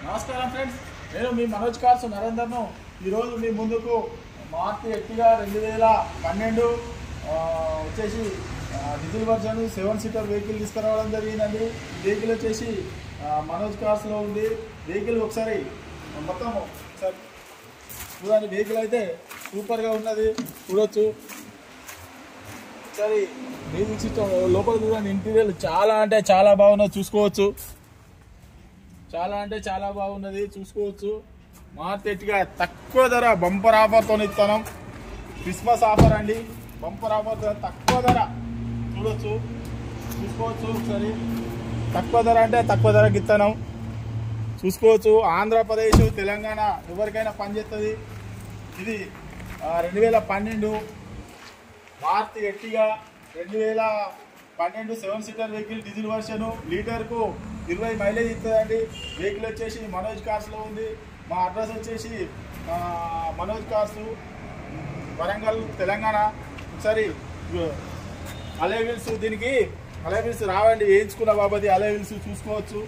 నమస్కారం ఫ్రెండ్స్ నేను మీ మనోజ్ కార్స్ నరేందర్ను ఈరోజు మీ ముందుకు మార్తి ఎట్టిగా రెండు వేల పన్నెండు ఆ, వచ్చేసి ఆ, diesel version seven seater vehicle తీసుకురావడం జరిగిందండి ఈ వెహికల్ వచ్చేసి ఆ, మనోజ్ కార్స్లో ఉంది వెహికల్ ఒకసారి మొత్తం ఒకసారి చూడండి వెహికల్ అయితే సూపర్గా ఉన్నది చూడొచ్చు ఒకసారి మ్యూజిక్ సిస్టమ్ లోపల చూడండి ఇంటీరియర్ చాలా అంటే చాలా బాగున్నది చూసుకోవచ్చు చాలా అంటే చాలా బాగున్నది చూసుకోవచ్చు మార్కెట్గా తక్కువ ధర బంపర్ ఆఫర్తో ఇస్తాను క్రిస్మస్ ఆఫర్ అండి బంపర్ ఆఫర్ తక్కువ ధర చూడొచ్చు చూసుకోవచ్చు ఒకసారి తక్కువ ధర అంటే తక్కువ ధరకి ఇస్తాను చూసుకోవచ్చు ఆంధ్రప్రదేశ్ తెలంగాణ ఎవరికైనా పనిచేస్తుంది ఇది రెండు వేల పన్నెండు మారుతి ఎట్టిగా రెండు వేల పన్నెండు seven seater vehicle diesel version లీటర్కు ఇరవై మైలేజ్ ఇస్తుందండి వెహికల్ వచ్చేసి మనోజ్ కార్స్లో ఉంది మా అడ్రస్ వచ్చేసి ఆ, మనోజ్ కార్స్ వరంగల్ తెలంగాణ ఒకసారి అలే వీల్స్ దీనికి అలే వీల్స్ రావండి వేయించుకున్న బాబది అలే వీల్స్ చూసుకోవచ్చు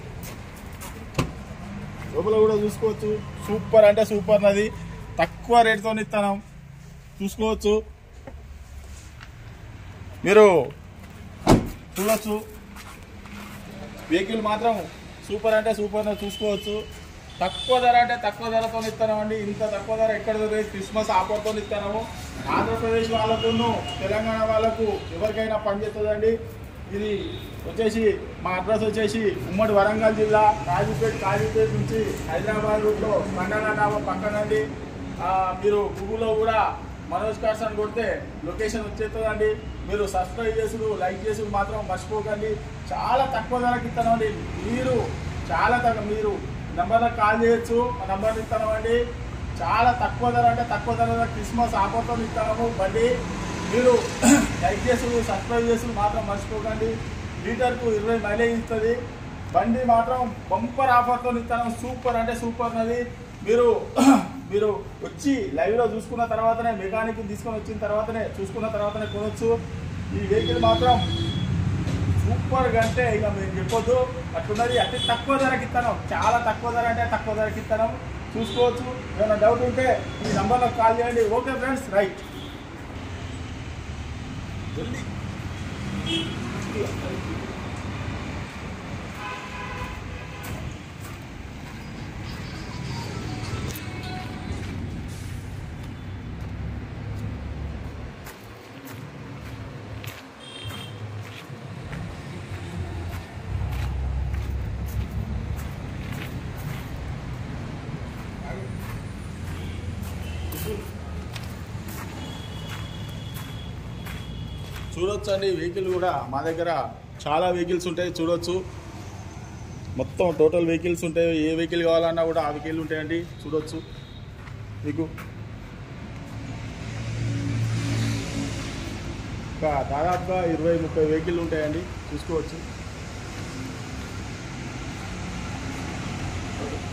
లోపల కూడా చూసుకోవచ్చు సూపర్ అంటే సూపర్ నది తక్కువ రేట్తో ఇస్తాను చూసుకోవచ్చు మీరు చూడొచ్చు వెహికల్ మాత్రం సూపర్ అంటే సూపర్ చూసుకోవచ్చు తక్కువ ధర అంటే తక్కువ ధరతో ఇస్తామండి ఇంత తక్కువ ధర ఎక్కడ దొరికేది క్రిస్మస్ ఆఫర్తో ఇస్తాము ఆంధ్రప్రదేశ్ వాళ్ళకు తెలంగాణ వాళ్ళకు ఎవరికైనా పనిచేస్తుందండి ఇది వచ్చేసి మా అడ్రస్ వచ్చేసి ఉమ్మడి వరంగల్ జిల్లా కాజీపేట కాజీపేట నుంచి హైదరాబాద్ రూట్లో మండల డాబా పక్కనండి ఆ, మీరు గూగుల్లో కూడా మనోజ్ కార్స్ అని కొడితే లొకేషన్ వచ్చేస్తుందండి మీరు సబ్స్క్రైబ్ చేసుడు లైక్ చేసుడు మాత్రం మర్చిపోకండి చాలా తక్కువ ధరకి ఇస్తామండి మీరు చాలా తక్కువ మీరు నెంబర్లకు కాల్ చేయొచ్చు మా నెంబర్ ఇస్తామండి చాలా తక్కువ ధర అంటే తక్కువ ధర క్రిస్మస్ ఆఫర్తో ఇస్తాము బండి మీరు లైక్ చేసుడు సబ్స్క్రైబ్ చేసుడు మాత్రం మర్చిపోకండి లీటర్కు ఇరవై మైలేజ్ ఇస్తుంది బండి మాత్రం బంపర్ ఆఫర్తో ఇస్తాను సూపర్ అంటే సూపర్ నది మీరు మీరు వచ్చి లైవ్లో చూసుకున్న తర్వాతనే మెకానిక్ తీసుకొని వచ్చిన తర్వాతనే చూసుకున్న తర్వాతనే కొనొచ్చు ఈ వెహికల్ మాత్రం సూపర్ అంటే ఇక మేము చెప్పొద్దు అట్లున్నది అతి తక్కువ ధరకి ఇస్తాను చాలా తక్కువ ధర అంటే తక్కువ ధరకి ఇస్తాను చూసుకోవచ్చు ఏమైనా డౌట్ ఉంటే ఈ నంబర్లో కాల్ చేయండి ఓకే ఫ్రెండ్స్ రైట్ జల్దీ చూడొచ్చు అండి వెహికల్ కూడా మా దగ్గర చాలా వెహికల్స్ ఉంటాయి చూడొచ్చు మొత్తం టోటల్ వెహికల్స్ ఉంటాయి ఏ వెహికల్ కావాలన్నా కూడా ఆ వెహికల్ ఉంటాయండి చూడొచ్చు మీకు ఒక దాదాపుగా ఇరవై ముప్పై వెహికల్ ఉంటాయండి చూసుకోవచ్చు